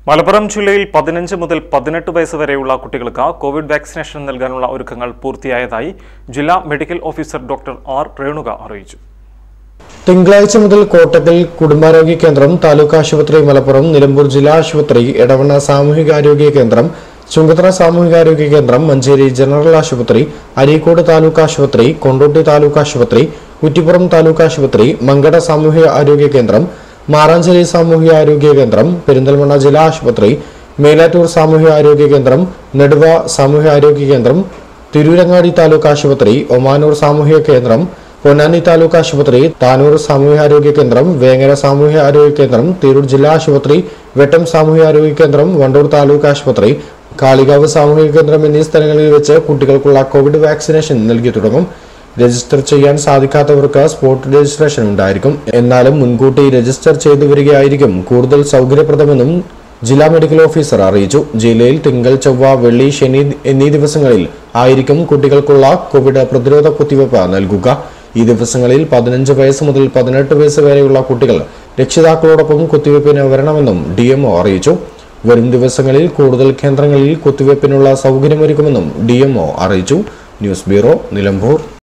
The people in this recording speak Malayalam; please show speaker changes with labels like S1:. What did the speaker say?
S1: മലപ്പുറം ജില്ലയിൽ പതിനഞ്ച് മുതൽ പതിനെട്ട് വയസ്സ് വരെയുള്ള കുട്ടികൾക്ക് കോവിഡ് വാക്സിനേഷൻ നൽകാനുള്ള ഒരുക്കങ്ങൾ പൂർത്തിയായതായി ജില്ലാ medical officer doctor R Renuka അറിയിച്ചു
S2: തിങ്കളാഴ്ച മുതൽ കോട്ടക്കൽ കുടുംബാരോഗ്യ കേന്ദ്രം താലൂക്ക് ആശുപത്രി മലപ്പുറം നിലമ്പൂർ ജില്ലാ ആശുപത്രി എടവണ്ണ സാമൂഹികാരോഗ്യ കേന്ദ്രം ചുങ്കത്തറ സാമൂഹികാരോഗ്യ കേന്ദ്രം മഞ്ചേരി ജനറൽ ആശുപത്രി അരീക്കോട് താലൂക്ക് ആശുപത്രി കൊണ്ടോട്ടി താലൂക്ക് ആശുപത്രി കുറ്റിപ്പുറം താലൂക്ക് ആശുപത്രി മങ്കട സാമൂഹിക ആരോഗ്യ കേന്ദ്രം മാറാഞ്ചേരി സാമൂഹിക ആരോഗ്യ കേന്ദ്രം പെരിന്തൽമണ്ണ ജില്ലാ ആശുപത്രി മേലാറ്റൂർ സാമൂഹിക ആരോഗ്യ കേന്ദ്രം നെടുവ സാമൂഹിക ആരോഗ്യ കേന്ദ്രം തിരൂരങ്ങാടി താലൂക്ക് ആശുപത്രി ഒമാനൂർ സാമൂഹിക കേന്ദ്രം പൊന്നാനി താലൂക്ക് ആശുപത്രി താനൂർ സാമൂഹികാരോഗ്യ കേന്ദ്രം വേങ്ങര സാമൂഹ്യ ആരോഗ്യ കേന്ദ്രം തിരൂർ ജില്ലാ ആശുപത്രി വെട്ടം സാമൂഹ്യ ആരോഗ്യ കേന്ദ്രം വണ്ടൂർ താലൂക്ക് ആശുപത്രി കാളികാവ് സാമൂഹിക കേന്ദ്രം എന്നീ സ്ഥലങ്ങളിൽ വെച്ച് കുട്ടികൾക്കുള്ള കോവിഡ് വാക്സിനേഷൻ നൽകി തുടങ്ങും രജിസ്റ്റർ ചെയ്യാൻ സാധിക്കാത്തവർക്ക് സ്പോട്ട് രജിസ്ട്രേഷൻ ഉണ്ടായിരിക്കും എന്നാലും മുൻകൂട്ടി രജിസ്റ്റർ ചെയ്തു വരികയായിരിക്കും കൂടുതൽ സൗകര്യപ്രദമെന്നും ജില്ലാ മെഡിക്കൽ ഓഫീസർ അറിയിച്ചു ജില്ലയിൽ തിങ്കൾ ചൊവ്വ വെള്ളി ശനി എന്നീ ദിവസങ്ങളിൽ ആയിരിക്കും കുട്ടികൾക്കുള്ള കോവിഡ് പ്രതിരോധ കുത്തിവയ്പ് നൽകുക ഈ ദിവസങ്ങളിൽ പതിനഞ്ച് വയസ്സ് മുതൽ പതിനെട്ട് വയസ്സ് വരെയുള്ള കുട്ടികൾ രക്ഷിതാക്കളോടൊപ്പം കുത്തിവയ്പ്പിന് വരണമെന്നും ഡി അറിയിച്ചു വരും ദിവസങ്ങളിൽ കൂടുതൽ കേന്ദ്രങ്ങളിൽ കുത്തിവയ്പ്പിനുള്ള സൗകര്യമൊരുക്കുമെന്നും ഡി അറിയിച്ചു ന്യൂസ് ബ്യൂറോ നിലമ്പൂർ